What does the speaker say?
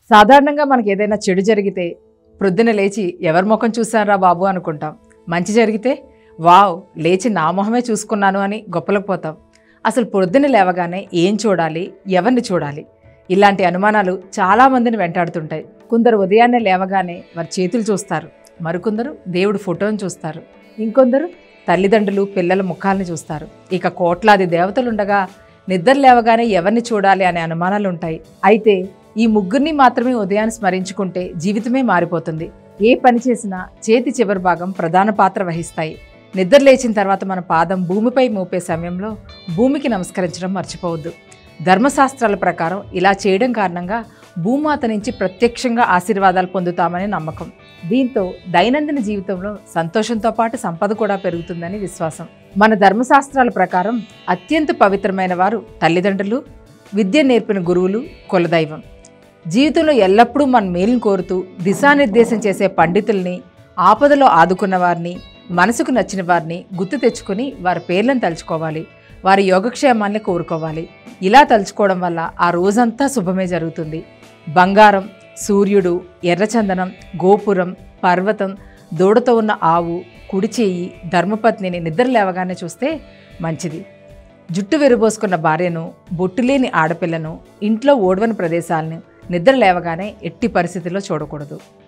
సాధారణంగా మనకి ఏదైనా చెడు జరిగితే ప్రొద్దున లేచి ఎవరి ముఖం చూశారా బాబు అనుకుంటాం మంచి జరిగితే వావ్ లేచి నా మొహమే చూసుకున్నాను అని గొప్పలకు పోతాం అసలు పొద్దున లేవగానే ఏం చూడాలి ఎవరిని చూడాలి ఇలాంటి అనుమానాలు చాలామందిని వెంటాడుతుంటాయి కొందరు ఉదయాన్నే లేవగానే వారి చేతులు చూస్తారు మరికొందరు దేవుడి ఫోటోని చూస్తారు ఇంకొందరు తల్లిదండ్రులు పిల్లల ముఖాలను చూస్తారు ఇక కోట్లాది దేవతలుండగా నిద్ర లేవగానే ఎవరిని చూడాలి అనే అనుమానాలు ఉంటాయి అయితే ఈ ముగ్గురిని మాత్రమే ఉదయాన్ని స్మరించుకుంటే జీవితమే మారిపోతుంది ఏ పని చేసినా చేతి చివరి భాగం ప్రధాన పాత్ర వహిస్తాయి నిద్ర లేచిన తర్వాత మన పాదం భూమిపై మోపే సమయంలో భూమికి నమస్కరించడం మర్చిపోవద్దు ధర్మశాస్త్రాల ప్రకారం ఇలా చేయడం కారణంగా భూమాత నుంచి ప్రత్యక్షంగా ఆశీర్వాదాలు పొందుతామని నమ్మకం దీంతో దైనందిన జీవితంలో సంతోషంతో పాటు సంపద కూడా పెరుగుతుందని విశ్వాసం మన ధర్మశాస్త్రాల ప్రకారం అత్యంత పవిత్రమైన వారు తల్లిదండ్రులు విద్య నేర్పిన గురువులు కులదైవం జీవితంలో ఎల్లప్పుడూ మన మేలును కోరుతూ దిశానిర్దేశం చేసే పండితుల్ని ఆపదలో ఆదుకున్న వారిని మనసుకు నచ్చిన వారిని గుర్తు తెచ్చుకొని వారి పేర్లను తలుచుకోవాలి వారి యోగక్షేమాన్ని కోరుకోవాలి ఇలా తలుచుకోవడం వల్ల ఆ రోజంతా శుభమే జరుగుతుంది బంగారం సూర్యుడు ఎర్రచందనం గోపురం పర్వతం దూడతో ఉన్న ఆవు కుడి చేయి ధర్మపత్నిని నిద్ర లేవగానే చూస్తే మంచిది జుట్టు విరబోసుకున్న భార్యను బొట్టులేని ఆడపిల్లను ఇంట్లో ఓడవని ప్రదేశాలను నిద్ర లేవగానే ఎట్టి పరిస్థితుల్లో చూడకూడదు